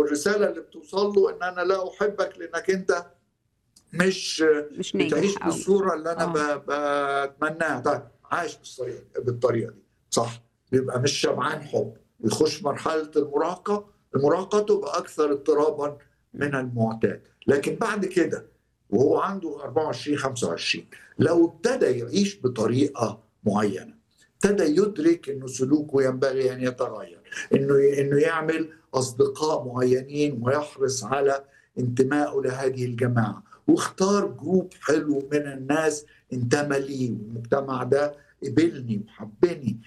الرساله اللي بتوصل له ان انا لا احبك لانك انت مش مش بتعيش ناجح أو بالصوره اللي انا آه. ب- بتمناها طيب عايش بالطريقه بالطريقه دي صح بيبقى مش شبعان حب يخش مرحله المراهقه المراهقه تبقى اكثر اضطرابا من المعتاد لكن بعد كده وهو عنده 24 25 لو ابتدى يعيش بطريقه معينه ابتدى يدرك انه سلوكه ينبغي ان يتغير انه انه يعمل اصدقاء معينين ويحرص على انتمائه لهذه الجماعه واختار جروب حلو من الناس انتمى لي والمجتمع ده قبلني وحبني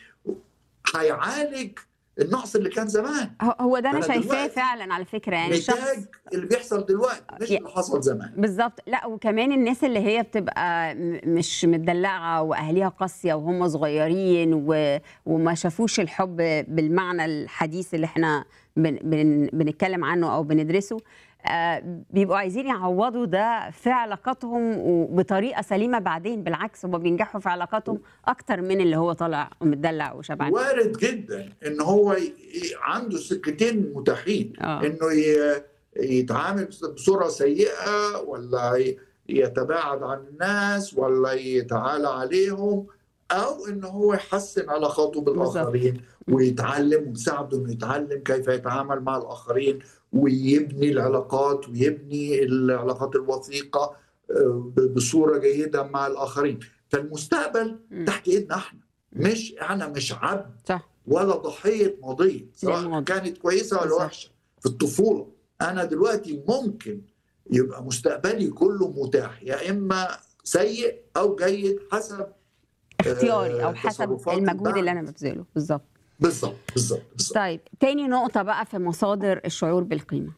هيعالج النقص اللي كان زمان هو- هو ده انا أنا شايفاه دلوقتي فعلا على فكره يعني الشخص نتاج اللي بيحصل دلوقتي مش يا- اللي حصل زمان بالظبط لا وكمان الناس اللي هي بتبقى م- مش متدلعه واهاليها قاسيه وهم صغيرين و... وما شافوش الحب بالمعنى الحديث اللي احنا بن... بن... بنتكلم عنه او بندرسه آه بيبقوا عايزين يعوضوا ده في علاقاتهم وبطريقه سليمه بعدين بالعكس هم بينجحوا في علاقاتهم اكتر من اللي هو طالع ومتدلع وشبعان وارد جدا ان هو ي- ي- عنده سكتين متاحين اه انه ي- يتعامل بصوره سيئه ولا ي- يتباعد عن الناس ولا يتعالى عليهم او ان هو يحسن علاقاته بالاخرين ويتعلم ويساعده انه يتعلم كيف يتعامل مع الاخرين ويبني العلاقات ويبني العلاقات الوثيقه آه، ب- بصوره جيده مع الاخرين فالمستقبل مم. تحت ايدنا احنا مش انا مش عبد صح ولا ضحيه ماضيه سواء للماضي. كانت كويسه ولا بالظبط. وحشه في الطفوله انا دلوقتي ممكن يبقى مستقبلي كله متاح يا اما سيء او جيد حسب اختياري او آه، حسب تصرفات المجهود البعض. اللي انا ببذله بالظبط بالظبط بالظبط بالظبط طيب تاني نقطة بقى في مصادر الشعور بالقيمة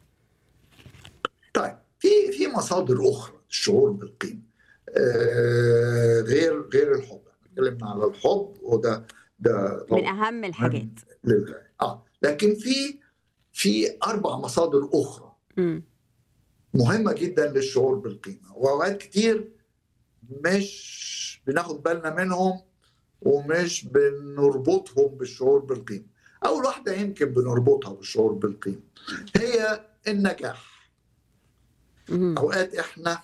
طيب في في مصادر اخرى الشعور بالقيمه آه، غير غير الحب اتكلمنا على الحب وده ده من طبعاً أهم الحاجات للغايه اه لكن في في اربع مصادر اخرى مم. مهمه جدا للشعور بالقيمه واوقات كتير مش بناخد بالنا منهم ومش بنربطهم بالشعور بالقيمه اول واحده يمكن بنربطها بالشعور بالقيمه هي النجاح مم. اوقات احنا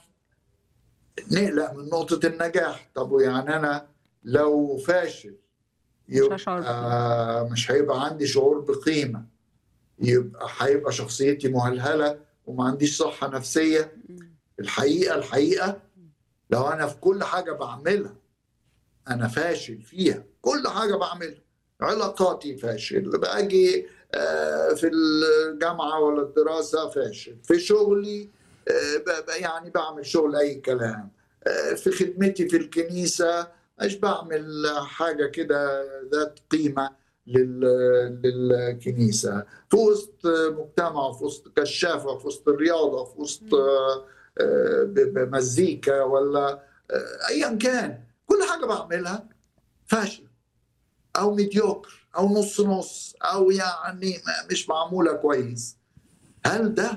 نقلق من نقطه النجاح طب يعني انا لو فاشل هشعر يبقى مش هيبقى عندي شعور بقيمه يبقى هيبقى شخصيتي مهلهله وما عنديش صحه نفسيه مم. الحقيقه الحقيقه لو انا في كل حاجه بعملها انا فاشل فيها كل حاجه بعملها علاقاتي فاشل باجي آه، في الجامعه ولا الدراسه فاشل في شغلي آه، ب- ب- يعني بعمل شغل اي كلام آه، في خدمتي في الكنيسه مش بعمل حاجه كده ذات قيمه لل- للكنيسه في وسط مجتمع في وسط كشافه في وسط الرياضه في وسط آه، آه، ب- بمزيكا ولا آه، ايا كان كل حاجه بعملها فاشل او ميديوكر او نص نص او يعني ما- مش معموله كويس هل ده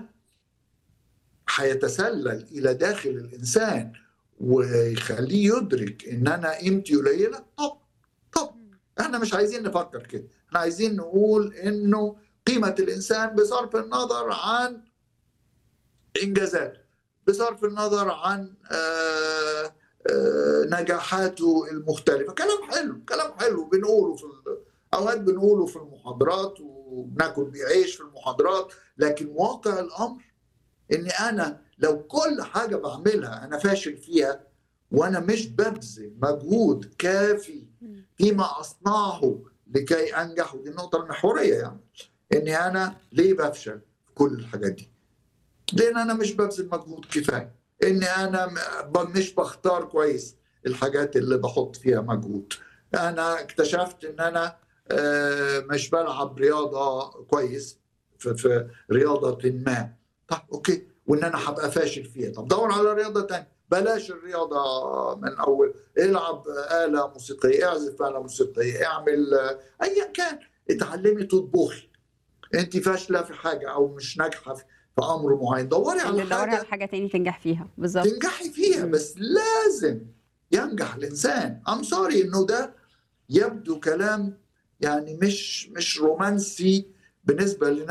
هيتسلل الى داخل الانسان ويخليه يدرك ان انا قيمتي قليله طب طب احنا مش عايزين نفكر كده احنا عايزين نقول انه قيمه الانسان بصرف النظر عن انجازاته بصرف النظر عن آه، آه، نجاحاته المختلفه كلام حلو كلام حلو بنقوله في ال- اوقات بنقوله في المحاضرات وبناكل بيه عيش في المحاضرات لكن واقع الامر اني انا لو كل حاجه بعملها انا فاشل فيها وانا مش ببذل مجهود كافي فيما اصنعه لكي انجح ودي النقطه المحوريه يعني اني انا ليه بفشل في كل الحاجات دي لان انا مش ببذل مجهود كفايه اني انا م- ب- مش بختار كويس الحاجات اللي بحط فيها مجهود انا اكتشفت ان انا آه، مش بلعب رياضه كويس في, في رياضه ما طب اوكي وان انا هبقى فاشل فيها طب دور على رياضه تانية بلاش الرياضه من اول العب آلة موسيقية اعزف آلة موسيقية اعمل آه، ايا كان اتعلمي تطبخي انت فاشله في حاجه او مش ناجحه في في امر معين دوري على اللي دوري حاجه على حاجة تاني تنجح فيها بالظبط تنجحي فيها مم. بس لازم ينجح الانسان ام سوري انه ده يبدو كلام يعني مش مش رومانسي بالنسبه لنا